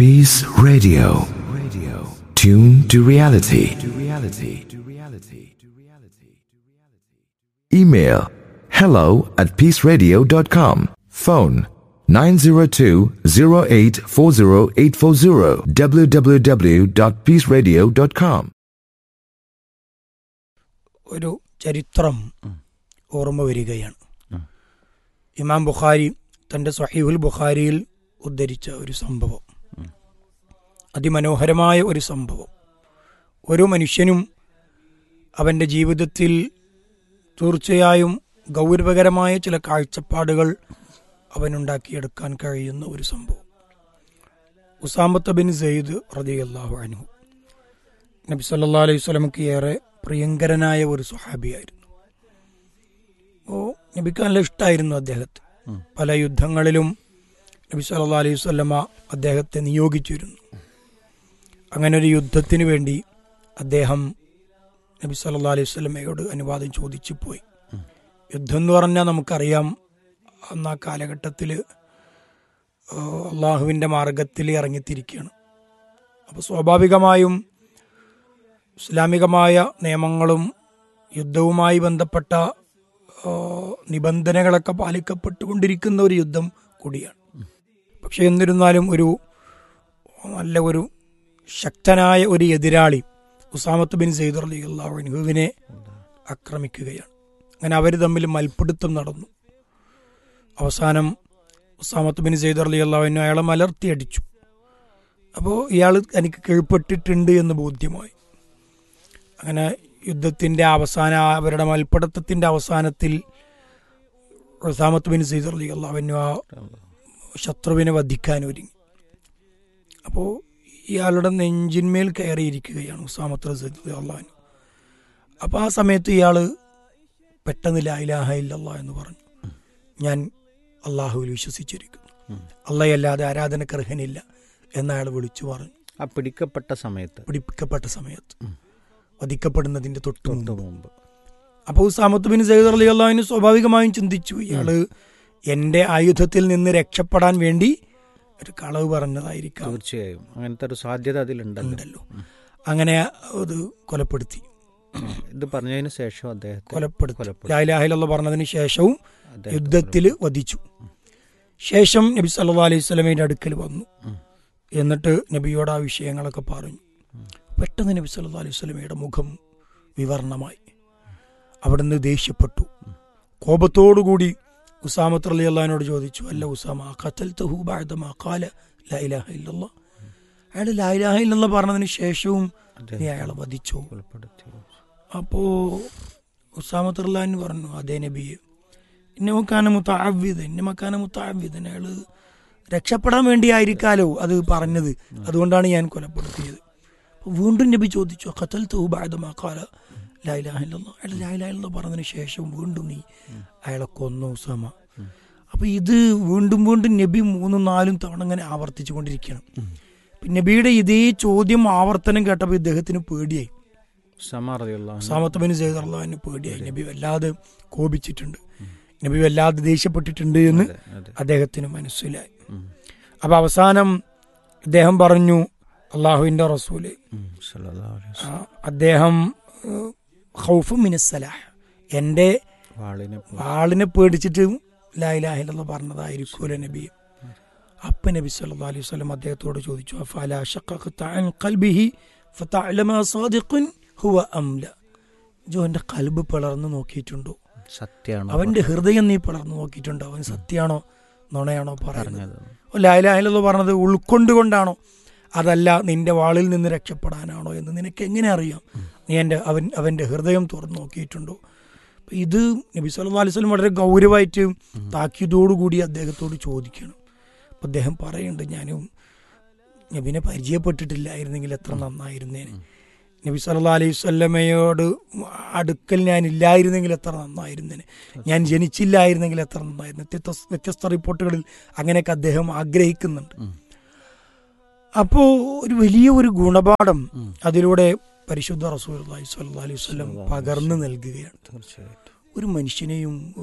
Peace Radio. Radio. Tune to reality. To reality. To reality. To reality. Email hello at peaceradio.com. Phone 902-0840840 www.peaceradio.com. ഒരു ചരിത്രം ഓർമ്മ വരികയാണ് ഇമാം ബുഖാരി തൻ്റെ സഹീഹുൽ ബുഖാരിയിൽ ഉദ്ധരിച്ച ഒരു സംഭവം അതിമനോഹരമായ ഒരു സംഭവം ഓരോ മനുഷ്യനും അവൻ്റെ ജീവിതത്തിൽ തീർച്ചയായും ഗൗരവകരമായ ചില കാഴ്ചപ്പാടുകൾ അവനുണ്ടാക്കിയെടുക്കാൻ കഴിയുന്ന ഒരു സംഭവം ഉസാമത്ത് ബിൻ സെയ്ദ് റതിയല്ലാഹു അൻഹു നബി സല്ലാ അലൈഹി സ്വലമക്ക് ഏറെ പ്രിയങ്കരനായ ഒരു സ്വഹാബിയായിരുന്നു ഓ നബിക്ക് നല്ല ഇഷ്ടമായിരുന്നു അദ്ദേഹത്തെ പല യുദ്ധങ്ങളിലും നബി സല്ലാ അലൈഹി സ്വലമ അദ്ദേഹത്തെ നിയോഗിച്ചിരുന്നു അങ്ങനെ ഒരു യുദ്ധത്തിന് വേണ്ടി അദ്ദേഹം നബി സല്ലാ അലൈഹി സ്വലമയോട് അനുവാദം ചോദിച്ചു പോയി യുദ്ധം എന്ന് പറഞ്ഞാൽ നമുക്കറിയാം അന്ന് ആ കാലഘട്ടത്തിൽ അള്ളാഹുവിൻ്റെ മാർഗത്തിൽ ഇറങ്ങിത്തിരിക്കുകയാണ് അപ്പോൾ സ്വാഭാവികമായും ഇസ്ലാമികമായ നിയമങ്ങളും യുദ്ധവുമായി ബന്ധപ്പെട്ട ആ, നിബന്ധനകളൊക്കെ പാലിക്കപ്പെട്ടുകൊണ്ടിരിക്കുന്ന ഒരു യുദ്ധം കൂടിയാണ് പക്ഷെ എന്നിരുന്നാലും ഒരു നല്ല ഒരു ശക്തനായ ഒരു എതിരാളി ഉസാമത്ത് ബിൻ സെയ്ദ് അലി അള്ളാഹുവിനെ ആക്രമിക്കുകയാണ് അങ്ങനെ അവർ തമ്മിൽ മൽപ്പിടുത്തം നടന്നു അവസാനം ഉസാമത്ത് ബിൻ സെയ്ദ് അലി അള്ളാഹുവിനെ അയാളെ മലർത്തി അടിച്ചു അപ്പോൾ ഇയാൾ എനിക്ക് കീഴ്പ്പെട്ടിട്ടുണ്ട് എന്ന് ബോധ്യമായി അങ്ങനെ യുദ്ധത്തിന്റെ അവസാന അവരുടെ മൽപ്പിടുത്തത്തിന്റെ അവസാനത്തിൽ ഉസാമത്ത് ബിൻ സെയ്ദ് അലി അള്ളാഹുവിനു ആ ശത്രുവിനെ വധിക്കാൻ ഒരുങ്ങി അപ്പോൾ ഇയാളുടെ നെഞ്ചിന്മേൽ കയറിയിരിക്കുകയാണ് ഉസാമത്ത് റസീദ് അള്ളാഹുനു അപ്പോൾ ആ സമയത്ത് ഇയാൾ പെട്ടെന്ന് ലായിലാഹ ഇല്ലല്ലാ എന്ന് പറഞ്ഞു ഞാൻ അള്ളാഹുവിൽ വിശ്വസിച്ചിരിക്കുന്നു അള്ളയല്ലാതെ ആരാധനക്കർഹനില്ല എന്ന് അയാൾ വിളിച്ചു പറഞ്ഞു ആ പിടിക്കപ്പെട്ട സമയത്ത് പിടിപ്പിക്കപ്പെട്ട സമയത്ത് വധിക്കപ്പെടുന്നതിന്റെ തൊട്ട് തൊട്ട് മുമ്പ് മുമ്പ് അപ്പോൾ ഉസാമത്ത് ബിൻ സയ്യിദ് അലി അള്ളാഹുവിന് സ്വാഭാവികമായും ചിന്തിച്ചു ഇയാള് എന്റെ ആയുധത്തിൽ നിന്ന് രക്ഷപ്പെടാൻ വേണ്ടി ഒരു കളവ് പറഞ്ഞതായിരിക്കാം തീർച്ചയായും അങ്ങനത്തെ ഒരു സാധ്യത അതിലുണ്ടല്ലോ ഉണ്ടല്ലോ അങ്ങനെ അത് കൊലപ്പെടുത്തി ഇത് പറഞ്ഞതിന് ശേഷം അദ്ദേഹത്തെ കൊലപ്പെടുത്തി കൊലപ്പെടുത്തി. ലായിലാഹിലുള്ള പറഞ്ഞതിന് ശേഷവും അദ്ദേഹത്തെ യുദ്ധത്തിൽ വധിച്ചു ശേഷം നബി സല്ലാ അലൈഹി സ്വലമയുടെ അടുക്കൽ വന്നു എന്നിട്ട് നബിയോട് ആ വിഷയങ്ങളൊക്കെ പറഞ്ഞു പെട്ടെന്ന് നബി സല്ലാ അലൈഹി സ്വലമയുടെ മുഖം വിവർണമായി അവിടുന്ന് ദേഷ്യപ്പെട്ടു കോപത്തോടുകൂടി ഉസാമത്ത് അലി അള്ളഹാനോട് ചോദിച്ചു അല്ല ഉസാമ ഖത്തൽ കാല ലൈലാഹ ഇല്ലല്ല അയാൾ ലൈലാഹ ഇല്ലല്ല പറഞ്ഞതിന് ശേഷവും നീ അയാളെ വധിച്ചോ കൊലപ്പെടുത്തി അപ്പോ ഉസാമത്ത് അള്ളഹാൻ പറഞ്ഞു അതേ നബിയെ ഇന്നമക്കാന മുത്താവിദ് ഇന്നമക്കാന മുത്താവിദൻ അയാള് രക്ഷപ്പെടാൻ വേണ്ടിയായിരിക്കാലോ അത് പറഞ്ഞത് അതുകൊണ്ടാണ് ഞാൻ കൊലപ്പെടുത്തിയത് അപ്പൊ വീണ്ടും നബി ചോദിച്ചു ഖത്തൽ തൗബാദമാക്കാല ലായിലാഹില്ല അയാൾ ലായിലാഹില്ല പറഞ്ഞതിന് ശേഷം വീണ്ടും നീ അയാളെ കൊന്നു ഉസാമ അപ്പൊ ഇത് വീണ്ടും വീണ്ടും നബി മൂന്നും നാലും തവണ ഇങ്ങനെ ആവർത്തിച്ചു കൊണ്ടിരിക്കുകയാണ് അപ്പൊ നബിയുടെ ഇതേ ചോദ്യം ആവർത്തനം കേട്ടപ്പോൾ ഇദ്ദേഹത്തിന് പേടിയായി സമാറിയുള്ള സാമത്ത് ബിൻ സെയ്ദ് അള്ളാഹിന് പേടിയായി നബി വല്ലാതെ കോപിച്ചിട്ടുണ്ട് നബി വല്ലാതെ ദേഷ്യപ്പെട്ടിട്ടുണ്ട് എന്ന് അതെ അദ്ദേഹത്തിന് മനസ്സിലായി അപ്പൊ അവസാനം അദ്ദേഹം പറഞ്ഞു അള്ളാഹുവിന്റെ റസൂല് ഉം. സല്ലല്ലാഹു അലൈഹി വസല്ലം. ആ, അദ്ദേഹം ഏഹ്, ഖൗഫ് മിനസ്സലാഹ് എന്റെ വാളിനെ ആളിനെ പേടിച്ചിട്ട് ലായിലാഹില്ലെന്ന് പറഞ്ഞതായിരിക്കൂല നബി അപ്പ നബി സല്ലല്ലാഹു അലൈഹി വസല്ലം അദ്ദേഹത്തോട് ചോദിച്ചു അഫല ശഖഖത അൻ ഖൽബിഹി ഫതഅലമ സാദിഖുൻ ഹുവ അംല ജോ എന്റെ കൽബ് പിളർന്നു നോക്കിയിട്ടുണ്ടോ സത്യമാണ് അവന്റെ ഹൃദയം നീ പിളർന്നു നോക്കിയിട്ടുണ്ടോ അവൻ സത്യാണോ നുണയാണോ പറയുന്നത് പറഞ്ഞത് ലായിലാഹില്ലെന്ന് പറഞ്ഞത് ഉൾക്കൊണ്ടുകൊണ്ടാണോ അതല്ല നിന്റെ വാളിൽ നിന്ന് രക്ഷപ്പെടാനാണോ എന്ന് നിനക്ക് എങ്ങനെ അറിയാം നീ എൻ്റെ അവൻ അവന്റെ ഹൃദയം തുറന്നു നോക്കിയിട്ടുണ്ടോ അപ്പൊ ഇത് നബി സല്ലല്ലാഹു അലൈഹി വസല്ലം വളരെ ഗൗരവമായിട്ട് താക്കീതോടുകൂടി അദ്ദേഹത്തോട് ചോദിക്കണം അപ്പൊ അദ്ദേഹം പറയുന്നുണ്ട് ഞാനും നബിനെ പരിചയപ്പെട്ടിട്ടില്ലായിരുന്നെങ്കിൽ എത്ര നന്നായിരുന്നേനെ നബി സല്ലല്ലാഹു അലൈഹി വസല്ലമയോട് അടുക്കൽ ഞാൻ ഇല്ലായിരുന്നെങ്കിൽ എത്ര നന്നായിരുന്നേനെ ഞാൻ ജനിച്ചില്ലായിരുന്നെങ്കിൽ എത്ര നന്നായിരുന്നു വ്യത്യസ്ത വ്യത്യസ്ത റിപ്പോർട്ടുകളിൽ അങ്ങനെയൊക്കെ അദ്ദേഹം ആഗ്രഹിക്കുന്നുണ്ട് അപ്പോ ഒരു വലിയ ഒരു ഗുണപാഠം അതിലൂടെ പരിശുദ്ധ റസൂൽ സ്വല്ലല്ലാഹു അലൈഹി വസല്ലം പകർന്നു നൽകുകയാണ് തീർച്ചയായിട്ടും ഒരു മനുഷ്യനെയും ഓ,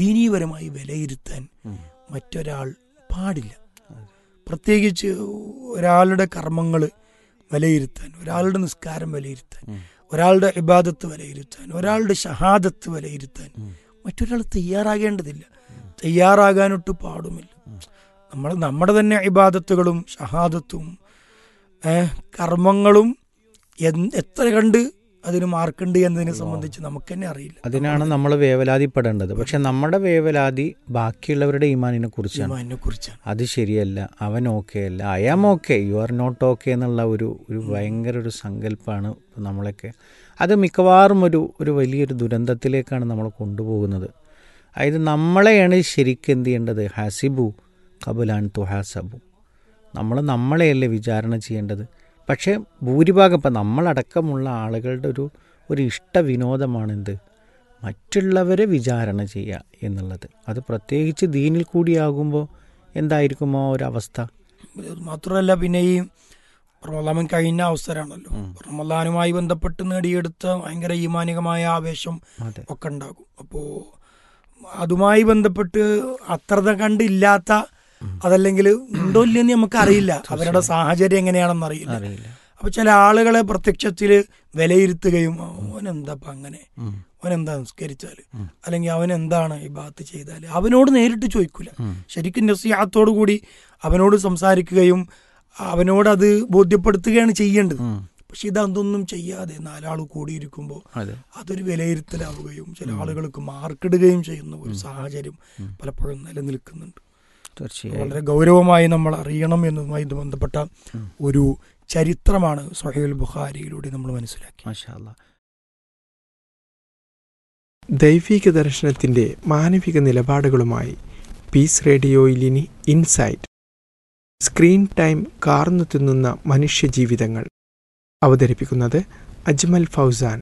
ദീനീപരമായി വിലയിരുത്താൻ മറ്റൊരാൾ പാടില്ല പ്രത്യേകിച്ച് ഒരാളുടെ കർമ്മങ്ങൾ വിലയിരുത്താൻ ഒരാളുടെ നിസ്കാരം വിലയിരുത്താൻ ഒരാളുടെ ഇബാദത്ത് വിലയിരുത്താൻ ഒരാളുടെ ഷഹാദത്ത് വിലയിരുത്താൻ മറ്റൊരാൾ തയ്യാറാകേണ്ടതില്ല തയ്യാറാകാനൊട്ട് പാടുമില്ല നമ്മൾ നമ്മുടെ തന്നെ ഇബാദത്തുകളും ഷഹാദത്തും ഏ, കർമ്മങ്ങളും എന്ത് എത്ര കണ്ട് അതിന് മാർക്കുണ്ട് എന്നതിനെ സംബന്ധിച്ച് നമുക്ക് തന്നെ അറിയില്ല അതിനാണ് നമ്മൾ വേവലാതിപ്പെടേണ്ടത് പക്ഷെ നമ്മുടെ വേവലാതി ബാക്കിയുള്ളവരുടെ ഈമാനിനെ കുറിച്ചാണ് അതിനെ കുറിച്ചാണ് അത് ശരിയല്ല അവൻ ഓക്കെ അല്ല I am okay you are not okay എന്നുള്ള ഒരു ഒരു ഭയങ്കര ഒരു സങ്കല്പമാണ് നമ്മളൊക്കെ അത് മിക്കവാറും ഒരു ഒരു വലിയൊരു ദുരന്തത്തിലേക്കാണ് നമ്മൾ കൊണ്ടുപോകുന്നത് അതായത് നമ്മളെയാണ് ശരിക്കും എന്ത് ചെയ്യേണ്ടത് ഹാസിബു കബുലാൻ തുഹാസബു നമ്മൾ നമ്മളെയല്ലേ വിചാരണ ചെയ്യേണ്ടത് പക്ഷേ ഭൂരിഭാഗം ഇപ്പം നമ്മളടക്കമുള്ള ആളുകളുടെ ഒരു ഒരു ഇഷ്ട വിനോദമാണെന്ത് മറ്റുള്ളവരെ വിചാരണ ചെയ്യുക എന്നുള്ളത് അത് പ്രത്യേകിച്ച് ദീനിൽ കൂടിയാകുമ്പോൾ എന്തായിരിക്കുമോ ഒരവസ്ഥ ഇത് മാത്രമല്ല പിന്നെ ഈ റമലാൻ കഴിഞ്ഞ അവസരമാണല്ലോ റമലാനുമായി ബന്ധപ്പെട്ട് നേടിയെടുത്ത ഭയങ്കര ഈമാനികമായ ആവേശം അതെ ഒക്കെ ഉണ്ടാകും അപ്പോൾ അതുമായി ബന്ധപ്പെട്ട് അത്ര കണ്ടില്ലാത്ത അതല്ലെങ്കിൽ ഉണ്ടോ ഇല്ലെന്ന് നമുക്ക് അറിയില്ല അവരുടെ സാഹചര്യം എങ്ങനെയാണെന്ന് അറിയില്ല അറിയില്ല അപ്പൊ ചില ആളുകളെ പ്രത്യക്ഷത്തിൽ വിലയിരുത്തുകയും അവൻ എന്താ അങ്ങനെ ഉം. അവൻ എന്താ നിസ്കരിച്ചാല് അല്ലെങ്കിൽ അവൻ എന്താണ് ഈ ഭാഗത്ത് ചെയ്താല് അവനോട് നേരിട്ട് ചോദിക്കൂല ശരിക്കും നസിയാത്തോടു കൂടി അവനോട് സംസാരിക്കുകയും അവനോട് അത് ബോധ്യപ്പെടുത്തുകയാണ് ചെയ്യേണ്ടത് ഉം. പക്ഷെ ഇതൊന്നും ചെയ്യാതെ നാലാൾ കൂടിയിരിക്കുമ്പോൾ അതെ അതൊരു വിലയിരുത്തലാവുകയും ചില ആളുകൾക്ക് മാർക്കിടുകയും ചെയ്യുന്ന ഒരു സാഹചര്യം പലപ്പോഴും നിലനിൽക്കുന്നുണ്ട് തീർച്ചയായും വളരെ ഗൗരവമായി നമ്മൾ അറിയണം എന്നതുമായി ഇത് ബന്ധപ്പെട്ട ഒരു ചരിത്രമാണ് സഹീൽ ബുഖാരിയിലൂടെ നമ്മൾ മനസ്സിലാക്കി മാഷാ അല്ലാ. ദൈവിക ദർശനത്തിന്റെ മാനവിക നിലപാടുകളുമായി പീസ് റേഡിയോയിൽ ഇനി ഇൻസൈറ്റ് സ്ക്രീൻ ടൈം കാർന്നു തിന്നുന്ന മനുഷ്യജീവിതങ്ങൾ അവതരിപ്പിക്കുന്നത് അജ്മൽ ഫൗസാൻ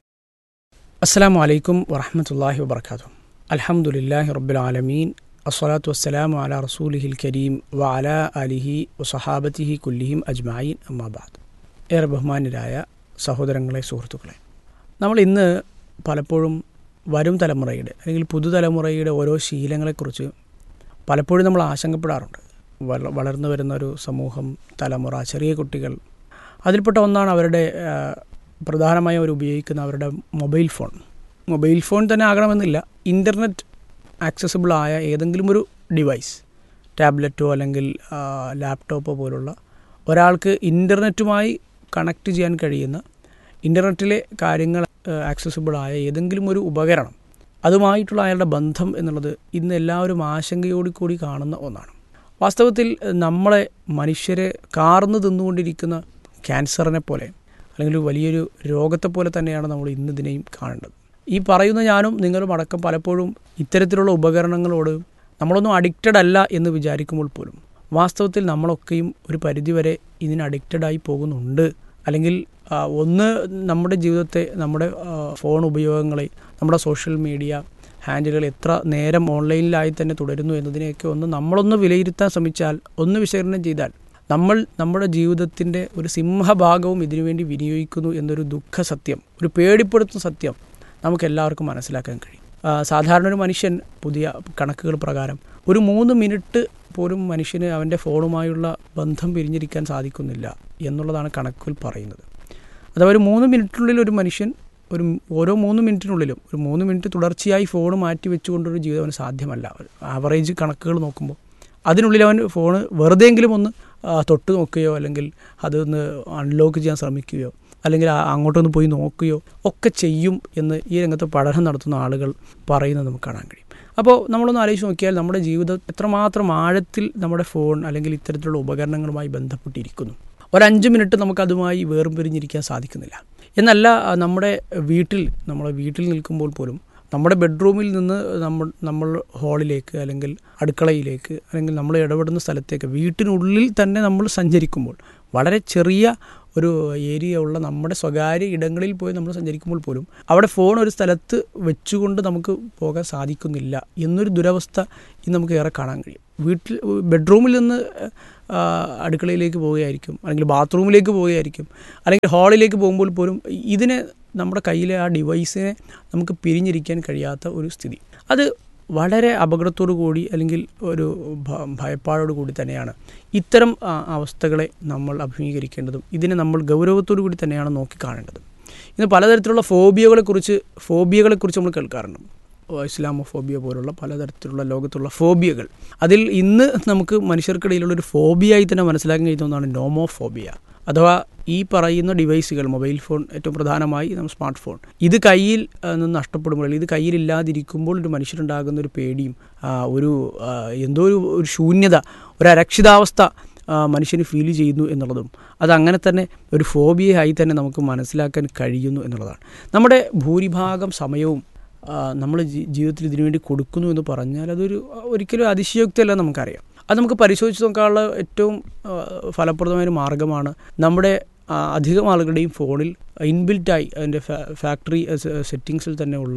അസ്സാം വലൈക്കും വറഹമത്തല്ലാഹി വബർക്കാത്തു അൽഹംദുലില്ലാഹി റബ്ബിൽ ആലമീൻ അസ്സലാത്തു വസ്സലാമു അല റസൂലിഹിൽ കരീം വ അല അലിഹി വസഹാബത്തിഹി കുല്ലിഹിം അജ്മായിൻ അമ്മാബാദ് ഏറെ ബഹുമാന്യരായ സഹോദരങ്ങളെ സുഹൃത്തുക്കളെ നമ്മൾ ഇന്ന് പലപ്പോഴും വരും തലമുറയുടെ അല്ലെങ്കിൽ പുതുതലമുറയുടെ ഓരോ ശീലങ്ങളെക്കുറിച്ച് പലപ്പോഴും നമ്മൾ ആശങ്കപ്പെടാറുണ്ട് വള- വളർന്നു വരുന്ന ഒരു സമൂഹം തലമുറ ചെറിയ കുട്ടികൾ അതിൽപ്പെട്ട ഒന്നാണ് അവരുടെ ആ, പ്രധാനമായും അവർ ഉപയോഗിക്കുന്ന അവരുടെ മൊബൈൽ ഫോൺ മൊബൈൽ ഫോൺ തന്നെ ആകണമെന്നില്ല ഇൻ്റർനെറ്റ് ആക്സസിബിൾ ആയ ഏതെങ്കിലും ഒരു ഡിവൈസ് ടാബ്ലറ്റോ അല്ലെങ്കിൽ ആ, ലാപ്ടോപ്പോ പോലുള്ള ഒരാൾക്ക് ഇൻ്റർനെറ്റുമായി കണക്ട് ചെയ്യാൻ കഴിയുന്ന ഇൻ്റർനെറ്റിലെ കാര്യങ്ങൾ ആക്സസിബിൾ ആയ ഏതെങ്കിലും ഒരു ഉപകരണം അതുമായിട്ടുള്ള അയാളുടെ ബന്ധം എന്നുള്ളത് ഇന്ന് എല്ലാവരും ആശങ്കയോട് കൂടി കാണുന്ന ഒന്നാണ് വാസ്തവത്തിൽ നമ്മളെ മനുഷ്യരെ കാർന്നു തിന്നുകൊണ്ടിരിക്കുന്ന ക്യാൻസറിനെ പോലെ അല്ലെങ്കിൽ ഒരു വലിയൊരു രോഗത്തെ പോലെ തന്നെയാണ് നമ്മൾ ഇന്ന് ഇതിനെയും കാണേണ്ടത് ഈ പറയുന്ന ഞാനും നിങ്ങളും അടക്കം പലപ്പോഴും ഇത്തരത്തിലുള്ള ഉപകരണങ്ങളോട് നമ്മളൊന്നും അഡിക്റ്റഡ് അല്ല എന്ന് വിചാരിക്കുമ്പോൾ പോലും വാസ്തവത്തിൽ നമ്മളൊക്കെയും ഒരു പരിധിവരെ ഇതിന് അഡിക്റ്റഡായി പോകുന്നുണ്ട് അല്ലെങ്കിൽ ആ, ഒന്ന് നമ്മുടെ ജീവിതത്തെ നമ്മുടെ ആ, ഫോൺ ഉപയോഗങ്ങളെ നമ്മുടെ സോഷ്യൽ മീഡിയ ഹാൻഡിലുകൾ എത്ര നേരം ഓൺലൈനിലായി തന്നെ തുടരുന്നു എന്നതിനെയൊക്കെ ഒന്ന് നമ്മളൊന്ന് വിലയിരുത്താൻ ശ്രമിച്ചാൽ ഒന്ന് വിശകലനം ചെയ്താൽ നമ്മൾ നമ്മുടെ ജീവിതത്തിൻ്റെ ഒരു സിംഹഭാഗവും ഇതിനുവേണ്ടി വിനിയോഗിക്കുന്നു എന്നൊരു ദുഃഖ സത്യം ഒരു പേടിപ്പെടുത്തുന്ന സത്യം നമുക്ക് എല്ലാവർക്കും മനസ്സിലാക്കാൻ കഴിയും ആ, സാധാരണ ഒരു മനുഷ്യൻ പുതിയ കണക്കുകൾ പ്രകാരം ഒരു മൂന്ന് മിനിറ്റ് പോലും മനുഷ്യന് അവൻ്റെ ഫോണുമായുള്ള ബന്ധം പിരിഞ്ഞിരിക്കാൻ സാധിക്കുന്നില്ല എന്നുള്ളതാണ് കണക്കുകൾ പറയുന്നത് അഥവാ ഒരു മൂന്ന് മിനിറ്റിനുള്ളിൽ ഒരു മനുഷ്യൻ ഒരു ഓരോ മൂന്ന് മിനിറ്റിനുള്ളിലും ഒരു മൂന്ന് മിനിറ്റ് തുടർച്ചയായി ഫോൺ മാറ്റി വെച്ചുകൊണ്ടൊരു ജീവിതം അവന് സാധ്യമല്ല ആവറേജ് കണക്കുകൾ നോക്കുമ്പോൾ അതിനുള്ളിൽ അവൻ ഫോണ് വെറുതെയെങ്കിലും ഒന്ന് ആ, തൊട്ട് നോക്കുകയോ അല്ലെങ്കിൽ അതൊന്ന് അൺലോക്ക് ചെയ്യാൻ ശ്രമിക്കുകയോ അല്ലെങ്കിൽ ആ- അങ്ങോട്ടൊന്ന് പോയി നോക്കുകയോ ഒക്കെ ചെയ്യും എന്ന് ഈ രംഗത്ത് പഠനം നടത്തുന്ന ആളുകൾ പറയുന്നത് നമുക്ക് കാണാൻ കഴിയും അപ്പോൾ നമ്മളൊന്ന് ആലോചിച്ച് നോക്കിയാൽ നമ്മുടെ ജീവിതം എത്രമാത്രം ആഴത്തിൽ നമ്മുടെ ഫോൺ അല്ലെങ്കിൽ ഇത്തരത്തിലുള്ള ഉപകരണങ്ങളുമായി ബന്ധപ്പെട്ടിരിക്കുന്നു ഒരു അഞ്ച് മിനിറ്റ് നമുക്കതുമായി വേർപിരിഞ്ഞിരിക്കാൻ സാധിക്കുന്നില്ല എന്നല്ല ആ, നമ്മുടെ വീട്ടിൽ നമ്മളെ വീട്ടിൽ നിൽക്കുമ്പോൾ പോലും നമ്മുടെ ബെഡ്റൂമിൽ നിന്ന് നമ്മൾ നമ്മൾ ഹാളിലേക്ക് അല്ലെങ്കിൽ അടുക്കളയിലേക്ക് അല്ലെങ്കിൽ നമ്മൾ ഇടപെടുന്ന സ്ഥലത്തേക്ക് വീട്ടിനുള്ളിൽ തന്നെ നമ്മൾ സഞ്ചരിക്കുമ്പോൾ വളരെ ചെറിയ ഒരു ഏരിയ ഉള്ള നമ്മുടെ സ്വകാര്യ ഇടങ്ങളിൽ പോയി നമ്മൾ സഞ്ചരിക്കുമ്പോൾ പോലും അവിടെ ഫോൺ ഒരു സ്ഥലത്ത് വെച്ചുകൊണ്ട് നമുക്ക് പോകാൻ സാധിക്കുന്നില്ല എന്നൊരു ദുരവസ്ഥ ഇന്ന് നമുക്ക് ഏറെ കാണാൻ കഴിയും വീട്ടിൽ ബെഡ്റൂമിൽ നിന്ന് ആ, അടുക്കളയിലേക്ക് പോവുകയായിരിക്കും അല്ലെങ്കിൽ ബാത്റൂമിലേക്ക് പോവുകയായിരിക്കും അല്ലെങ്കിൽ ഹാളിലേക്ക് പോകുമ്പോൾ പോലും ഇതിനെ നമ്മുടെ കയ്യിലെ ആ ഡിവൈസിനെ നമുക്ക് പിരിഞ്ഞിരിക്കാൻ കഴിയാത്ത ഒരു സ്ഥിതി അത് വളരെ അപകടത്തോടു കൂടി അല്ലെങ്കിൽ ഒരു ഭ- ഭയപ്പാടോടു കൂടി തന്നെയാണ് ഇത്തരം ആ, അവസ്ഥകളെ നമ്മൾ അഭിമുഖീകരിക്കേണ്ടതും ഇതിനെ നമ്മൾ ഗൗരവത്തോടു കൂടി തന്നെയാണ് നോക്കിക്കാണേണ്ടത് ഇന്ന് പലതരത്തിലുള്ള ഫോബിയകളെക്കുറിച്ച് ഫോബിയകളെക്കുറിച്ച് നമ്മൾ കേൾക്കാറുണ്ട് ഓ, ഇസ്ലാമോഫോബിയ പോലുള്ള പലതരത്തിലുള്ള ലോകത്തുള്ള ഫോബിയകൾ അതിൽ ഇന്ന് നമുക്ക് മനുഷ്യർക്കിടയിലുള്ള ഒരു ഫോബിയായി തന്നെ മനസ്സിലാക്കാൻ കഴിയുന്ന ഒന്നാണ് നോമോഫോബിയ അഥവാ ഈ പറയുന്ന ഡിവൈസുകൾ മൊബൈൽ ഫോൺ ഏറ്റവും പ്രധാനമായി നമ്മൾ സ്മാർട്ട് ഫോൺ ഇത് കയ്യിൽ ആ, നിന്ന് നഷ്ടപ്പെടുമ്പോൾ അല്ലെങ്കിൽ ഇത് കയ്യിലില്ലാതിരിക്കുമ്പോൾ ഒരു മനുഷ്യരുണ്ടാകുന്ന ഒരു പേടിയും ആ, ഒരു ആ, എന്തോ ഒരു ഒരു ശൂന്യത ഒരു അരക്ഷിതാവസ്ഥ ആ, മനുഷ്യന് ഫീൽ ചെയ്യുന്നു എന്നുള്ളതും അത് അങ്ങനെ തന്നെ ഒരു ഫോബിയയായി തന്നെ നമുക്ക് മനസ്സിലാക്കാൻ കഴിയുന്നു എന്നുള്ളതാണ് നമ്മുടെ ഭൂരിഭാഗം സമയവും നമ്മൾ ജീവിതത്തിൽ ഇതിനു വേണ്ടി കൊടുക്കുന്നു എന്ന് പറഞ്ഞാൽ അതൊരു ഒരിക്കലും അതിശയോക്തിയല്ല നമുക്കറിയാം അത് നമുക്ക് പരിശോധിച്ച് നോക്കാനുള്ള ഏറ്റവും ആ, ഫലപ്രദമായ ഒരു മാർഗ്ഗമാണ് നമ്മുടെ ആ, അധികം ആളുകളുടെയും ഫോണിൽ ഇൻബിൽറ്റായി അതിൻ്റെ ഫാക്ടറി സെറ്റിങ്സിൽ തന്നെ ഉള്ള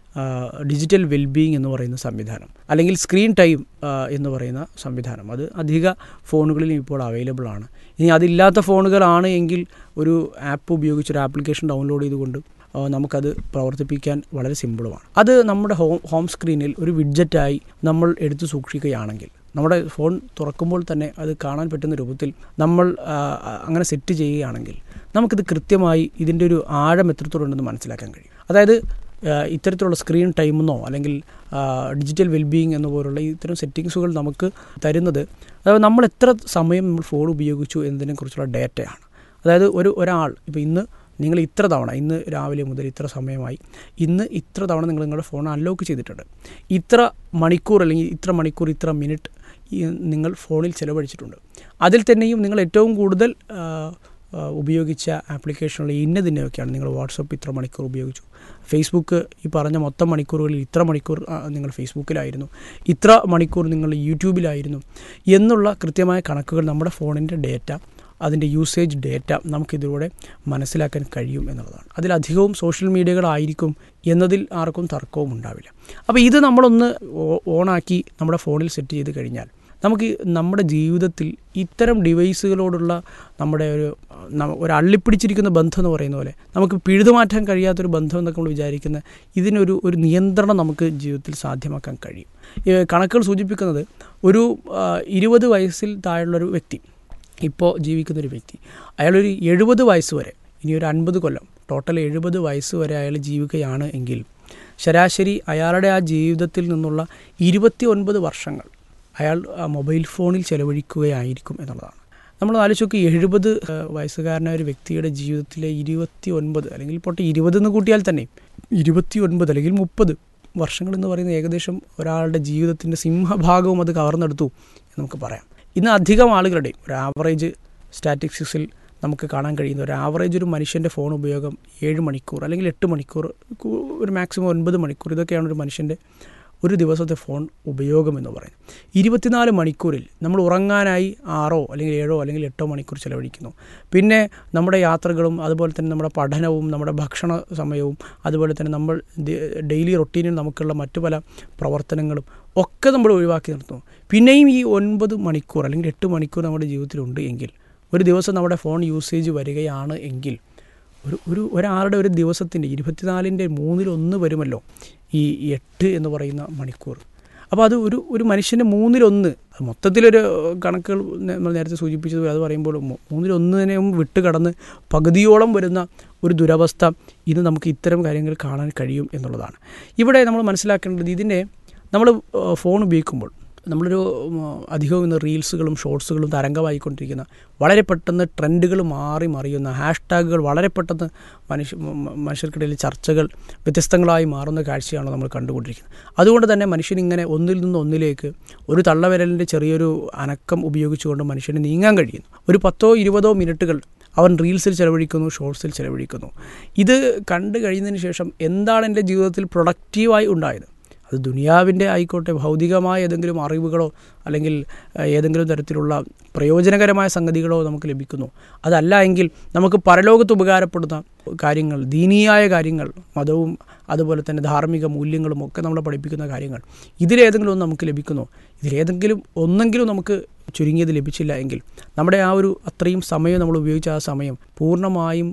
ഡിജിറ്റൽ വെൽബീയിങ് എന്ന് പറയുന്ന സംവിധാനം അല്ലെങ്കിൽ സ്ക്രീൻ ടൈം എന്ന് പറയുന്ന സംവിധാനം അത് അധിക ഫോണുകളിലും ഇപ്പോൾ അവൈലബിൾ ആണ് ഇനി അതില്ലാത്ത ഫോണുകളാണ് എങ്കിൽ ഒരു ആപ്പ് ഉപയോഗിച്ച് ഒരു ആപ്ലിക്കേഷൻ ഡൗൺലോഡ് ചെയ്തുകൊണ്ട് ആ, നമുക്കത് പ്രവർത്തിപ്പിക്കാൻ വളരെ സിമ്പിളുമാണ് അത് നമ്മുടെ ഹോം ഹോം സ്ക്രീനിൽ ഒരു വിഡ്ജറ്റായി നമ്മൾ എടുത്തു സൂക്ഷിക്കുകയാണെങ്കിൽ നമ്മുടെ ഫോൺ തുറക്കുമ്പോൾ തന്നെ അത് കാണാൻ പറ്റുന്ന രൂപത്തിൽ നമ്മൾ ആ, അങ്ങനെ സെറ്റ് ചെയ്യുകയാണെങ്കിൽ നമുക്കിത് കൃത്യമായി ഇതിൻ്റെ ഒരു ആഴം എത്രത്തോളം ഉണ്ടെന്ന് മനസ്സിലാക്കാൻ കഴിയും അതായത് ആ, ഇത്തരത്തിലുള്ള സ്ക്രീൻ ടൈമെന്നോ അല്ലെങ്കിൽ ആ, ഡിജിറ്റൽ വെൽബീയിങ് എന്ന പോലുള്ള ഇത്തരം സെറ്റിങ്സുകൾ നമുക്ക് തരുന്നത് അതായത് നമ്മൾ എത്ര സമയം നമ്മൾ ഫോൺ ഉപയോഗിച്ചു എന്നതിനെക്കുറിച്ചുള്ള ഡേറ്റയാണ് അതായത് ഒരു ഒരാൾ ഇപ്പോൾ ഇന്ന് നിങ്ങൾ ഇത്ര തവണ ഇന്ന് രാവിലെ മുതൽ ഇത്ര സമയമായി ഇന്ന് ഇത്ര തവണ നിങ്ങൾ നിങ്ങളുടെ ഫോൺ അൺലോക്ക് ചെയ്തിട്ടുണ്ട് ഇത്ര മണിക്കൂർ അല്ലെങ്കിൽ ഇത്ര മണിക്കൂർ ഇത്ര മിനിറ്റ് ഈ നിങ്ങൾ ഫോണിൽ ചിലവഴിച്ചിട്ടുണ്ട് അതിൽ തന്നെയും നിങ്ങൾ ഏറ്റവും കൂടുതൽ ആ, ആ, ഉപയോഗിച്ച ആപ്ലിക്കേഷനുള്ള ഇന്നതിൻ്റെയൊക്കെയാണ് നിങ്ങൾ വാട്സപ്പ് ഇത്ര മണിക്കൂർ ഉപയോഗിച്ചു ഫേസ്ബുക്ക് ഈ പറഞ്ഞ മൊത്തം മണിക്കൂറുകളിൽ ഇത്ര മണിക്കൂർ ആ, നിങ്ങൾ ഫേസ്ബുക്കിലായിരുന്നു ഇത്ര മണിക്കൂർ നിങ്ങൾ യൂട്യൂബിലായിരുന്നു എന്നുള്ള കൃത്യമായ കണക്കുകൾ നമ്മുടെ ഫോണിൻ്റെ ഡേറ്റ അതിൻ്റെ യൂസേജ് ഡേറ്റ നമുക്കിതിലൂടെ മനസ്സിലാക്കാൻ കഴിയും എന്നുള്ളതാണ് അതിലധികവും സോഷ്യൽ മീഡിയകളായിരിക്കും എന്നതിൽ ആർക്കും തർക്കവും ഉണ്ടാവില്ല അപ്പോൾ ഇത് നമ്മളൊന്ന് ഓ- ഓണാക്കി നമ്മുടെ ഫോണിൽ സെറ്റ് ചെയ്ത് കഴിഞ്ഞാൽ നമുക്ക് ഈ നമ്മുടെ ജീവിതത്തിൽ ഇത്തരം ഡിവൈസുകളോടുള്ള നമ്മുടെ ഒരു ന- ഒരു അള്ളിപ്പിടിച്ചിരിക്കുന്ന ബന്ധം എന്ന് പറയുന്ന പോലെ നമുക്ക് പിഴുതുമാറ്റാൻ കഴിയാത്തൊരു ബന്ധം എന്നൊക്കെ നമ്മൾ വിചാരിക്കുന്ന ഇതിനൊരു ഒരു നിയന്ത്രണം നമുക്ക് ജീവിതത്തിൽ സാധ്യമാക്കാൻ കഴിയും ഈ കണക്കുകൾ സൂചിപ്പിക്കുന്നത് ഒരു ആ, ഇരുപത് വയസ്സിൽ താഴെയുള്ളൊരു വ്യക്തി ഇപ്പോൾ ജീവിക്കുന്ന ഒരു വ്യക്തി അയാളൊരു എഴുപത് വയസ്സ് വരെ ഇനി ഒരു അൻപത് കൊല്ലം ടോട്ടൽ എഴുപത് വയസ്സ് വരെ അയാൾ ജീവിക്കുകയാണ് എങ്കിൽ ശരാശരി അയാളുടെ ആ ജീവിതത്തിൽ നിന്നുള്ള ഇരുപത്തി ഒൻപത് വർഷങ്ങൾ അയാൾ ആ മൊബൈൽ ഫോണിൽ ചെലവഴിക്കുകയായിരിക്കും എന്നുള്ളതാണ് നമ്മൾ ആലോചിച്ച് നോക്കി എഴുപത് വയസ്സുകാരനായ ഒരു വ്യക്തിയുടെ ജീവിതത്തിലെ ഇരുപത്തി ഒൻപത് അല്ലെങ്കിൽ പോട്ടെ ഇരുപത് എന്ന് കൂട്ടിയാൽ തന്നെ ഇരുപത്തി ഒൻപത് അല്ലെങ്കിൽ മുപ്പത് വർഷങ്ങൾ എന്ന് പറയുന്നത് ഏകദേശം ഒരാളുടെ ജീവിതത്തിൻ്റെ സിംഹഭാഗവും അത് കവർന്നെടുത്തു എന്ന് നമുക്ക് പറയാം ഇന്ന് അധികം ആളുകളുടെയും ഒരു ആവറേജ് സ്റ്റാറ്റിസ്റ്റിക്സിൽ നമുക്ക് കാണാൻ കഴിയുന്ന ഒരു ആവറേജ് ഒരു മനുഷ്യൻ്റെ ഫോൺ ഉപയോഗം ഏഴ് മണിക്കൂർ അല്ലെങ്കിൽ എട്ട് മണിക്കൂർ കു- ഒരു മാക്സിമം ഒൻപത് മണിക്കൂർ ഇതൊക്കെയാണ് ഒരു മനുഷ്യൻ്റെ ഒരു ദിവസത്തെ ഫോൺ ഉപയോഗം എന്ന് പറയുന്നത് ഇരുപത്തിനാല് മണിക്കൂറിൽ നമ്മൾ ഉറങ്ങാനായി ആറോ അല്ലെങ്കിൽ ഏഴോ അല്ലെങ്കിൽ എട്ടോ മണിക്കൂർ ചിലവഴിക്കുന്നു പിന്നെ നമ്മുടെ യാത്രകളും അതുപോലെ തന്നെ നമ്മുടെ പഠനവും നമ്മുടെ ഭക്ഷണ സമയവും അതുപോലെ തന്നെ നമ്മൾ ദി- ഡെയിലി റൊട്ടീനിൽ നമുക്കുള്ള മറ്റു പല പ്രവർത്തനങ്ങളും ഒക്കെ നമ്മൾ ഒഴിവാക്കി നിർത്തുന്നു പിന്നെയും ഈ ഒൻപത് മണിക്കൂർ അല്ലെങ്കിൽ എട്ട് മണിക്കൂർ നമ്മുടെ ജീവിതത്തിലുണ്ട് എങ്കിൽ ഒരു ദിവസം നമ്മുടെ ഫോൺ യൂസേജ് വരികയാണ് എങ്കിൽ ഒരു ഒരു ഒരാളുടെ ഒരു ദിവസത്തിൻ്റെ ഇരുപത്തിനാലിൻ്റെ മൂന്നിലൊന്ന് വരുമല്ലോ ഈ എട്ട് എന്ന് പറയുന്ന മണിക്കൂർ അപ്പോൾ അത് ഒരു ഒരു മനുഷ്യൻ്റെ മൂന്നിലൊന്ന് അത് മൊത്തത്തിലൊരു കണക്കുകൾ നമ്മൾ നേരത്തെ സൂചിപ്പിച്ചത് അത് പറയുമ്പോൾ മൂ- മൂന്നിലൊന്നിനെയും വിട്ട് കടന്ന് പകുതിയോളം വരുന്ന ഒരു ദുരവസ്ഥ ഇന്ന് നമുക്ക് ഇത്തരം കാര്യങ്ങൾ കാണാൻ കഴിയും എന്നുള്ളതാണ് ഇവിടെ നമ്മൾ മനസ്സിലാക്കേണ്ടത് ഇതിനെ നമ്മൾ ഫോൺ ഉപയോഗിക്കുമ്പോൾ നമ്മളൊരു ഉം, അധികവും ഇന്ന് റീൽസുകളും ഷോർട്സുകളും തരംഗമായിക്കൊണ്ടിരിക്കുന്ന വളരെ പെട്ടെന്ന് ട്രെൻഡുകൾ മാറി മറിയുന്ന ഹാഷ്ടാഗുകൾ വളരെ പെട്ടെന്ന് മനുഷ്യ മ- മ- മനുഷ്യർക്കിടയിൽ ചർച്ചകൾ വ്യത്യസ്തങ്ങളായി മാറുന്ന കാഴ്ചയാണ് നമ്മൾ കണ്ടുകൊണ്ടിരിക്കുന്നത് അതുകൊണ്ട് തന്നെ മനുഷ്യൻ ഇങ്ങനെ ഒന്നിൽ നിന്ന് ഒന്നിലേക്ക് ഒരു തള്ളവിരലിൻ്റെ ചെറിയൊരു അനക്കം ഉപയോഗിച്ചുകൊണ്ട് മനുഷ്യന് നീങ്ങാൻ കഴിയുന്നു ഒരു പത്തോ ഇരുപതോ മിനിറ്റുകൾ അവൻ റീൽസിൽ ചെലവഴിക്കുന്നു ഷോർട്സിൽ ചെലവഴിക്കുന്നു ഇത് കണ്ടു കഴിഞ്ഞതിന് ശേഷം എന്താണ് എൻ്റെ ജീവിതത്തിൽ പ്രൊഡക്റ്റീവായി ഉണ്ടായത് അത് ദുനിയാവിൻ്റെ ആയിക്കോട്ടെ ഭൗതികമായ ഏതെങ്കിലും അറിവുകളോ അല്ലെങ്കിൽ ഏഹ്, ഏതെങ്കിലും തരത്തിലുള്ള പ്രയോജനകരമായ സംഗതികളോ നമുക്ക് ലഭിക്കുന്നു അതല്ല എങ്കിൽ നമുക്ക് പരലോകത്ത് ഉപകാരപ്പെടുന്ന കാര്യങ്ങൾ ദീനീയായ കാര്യങ്ങൾ മതവും അതുപോലെ തന്നെ ധാർമ്മിക മൂല്യങ്ങളും ഒക്കെ നമ്മളെ പഠിപ്പിക്കുന്ന കാര്യങ്ങൾ ഇതിലേതെങ്കിലും ഒന്ന് നമുക്ക് ലഭിക്കുന്നു ഇതിലേതെങ്കിലും ഒന്നെങ്കിലും നമുക്ക് ചുരുങ്ങിയത് ലഭിച്ചില്ല എങ്കിൽ നമ്മുടെ ആ ഒരു അത്രയും സമയം നമ്മൾ ഉപയോഗിച്ച ആ സമയം പൂർണ്ണമായും